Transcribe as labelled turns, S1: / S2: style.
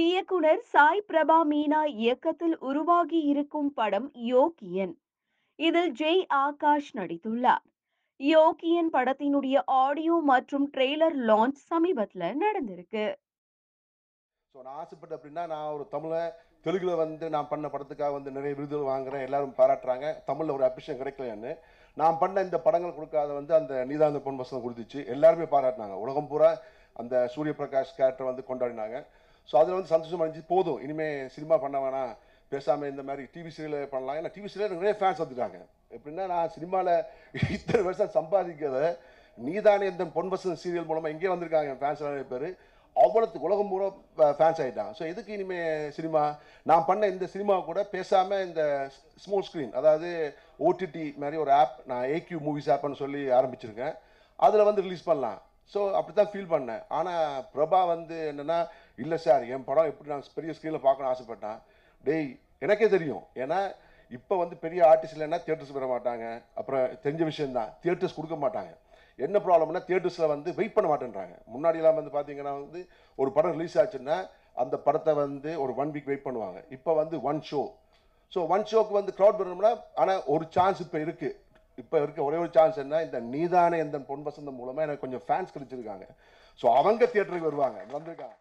S1: இயக்குனர் சாய் பிரபா மீனா இயக்கத்தில் உருவாகி இருக்கும் படம் யோக்கியன் இதில் ஜெய் ஆகாஷ் நடித்துள்ளார் யோக்கியன் படத்தினுடைய ஆடியோ மற்றும் ட்ரெய்லர் லான்ச் சமீபத்துல நடந்திருக்கு
S2: ஸோ நான் ஆசைப்பட்ட அப்படின்னா நான் ஒரு தமிழை தெலுங்குல வந்து நான் பண்ண படத்துக்காக வந்து நிறைய விருதுகள் வாங்குறேன் எல்லாரும் பாராட்டுறாங்க தமிழில் ஒரு அபிஷேகம் கிடைக்கலன்னு நான் பண்ண இந்த படங்கள் கொடுக்காத வந்து அந்த நீதாந்த பொன் வசனம் கொடுத்துச்சு எல்லாருமே பாராட்டினாங்க உலகம் பூரா அந்த சூரிய பிரகாஷ் கேரக்டர் வந்து கொண்டாடினாங்க ஸோ அதில் வந்து சந்தோஷம் அடைஞ்சு போதும் இனிமேல் சினிமா பண்ண வேணாம் பேசாமல் இந்த மாதிரி டிவி சீரியல் பண்ணலாம் ஏன்னா டிவி சீரியல் நிறைய ஃபேன்ஸ் வந்துட்டாங்க எப்படின்னா நான் சினிமாவில் இத்தனை வருஷம் சம்பாதிக்கிறத நீதானே இந்த பொன் வசனம் சீரியல் மூலமாக இங்கே வந்திருக்காங்க ஃபேன்ஸ் நிறைய பேர் அவ்வளோத்துக்கு உலகம் பூரா ஃபேன்ஸ் ஆகிட்டாங்க ஸோ எதுக்கு இனிமேல் சினிமா நான் பண்ண இந்த சினிமா கூட பேசாமல் இந்த ஸ்மால் ஸ்க்ரீன் அதாவது ஓடிடி மாதிரி ஒரு ஆப் நான் ஏக்யூ மூவிஸ் ஆப்னு சொல்லி ஆரம்பிச்சிருக்கேன் அதில் வந்து ரிலீஸ் பண்ணலாம் ஸோ அப்படி தான் ஃபீல் பண்ணேன் ஆனால் பிரபா வந்து என்னென்னா இல்லை சார் என் படம் எப்படி நான் பெரிய ஸ்க்ரீனில் பார்க்கணும்னு ஆசைப்பட்டேன் டேய் எனக்கே தெரியும் ஏன்னா இப்போ வந்து பெரிய ஆர்டிஸ்ட் இல்லைன்னா தியேட்டர்ஸ் வர மாட்டாங்க அப்புறம் தெரிஞ்ச விஷயம் தான் தியேட்டர்ஸ் கொடுக்க மாட்டாங்க என்ன ப்ராப்ளம்னா தியேட்டர்ஸில் வந்து வெயிட் பண்ண மாட்டேன்றாங்க முன்னாடிலாம் வந்து பார்த்தீங்கன்னா வந்து ஒரு படம் ரிலீஸ் ஆச்சுன்னா அந்த படத்தை வந்து ஒரு ஒன் வீக் வெயிட் பண்ணுவாங்க இப்போ வந்து ஒன் ஷோ ஸோ ஒன் ஷோக்கு வந்து க்ரௌட் பண்ணணும்னா ஆனால் ஒரு சான்ஸ் இப்போ இருக்குது இப்போ இருக்க ஒரே ஒரு சான்ஸ் என்ன இந்த நீதானே எந்த பொன் வசந்தம் மூலமாக எனக்கு கொஞ்சம் ஃபேன்ஸ் கிடைச்சிருக்காங்க ஸோ அவங்க தியேட்டருக்கு வருவாங்க வந்திருக்காங்க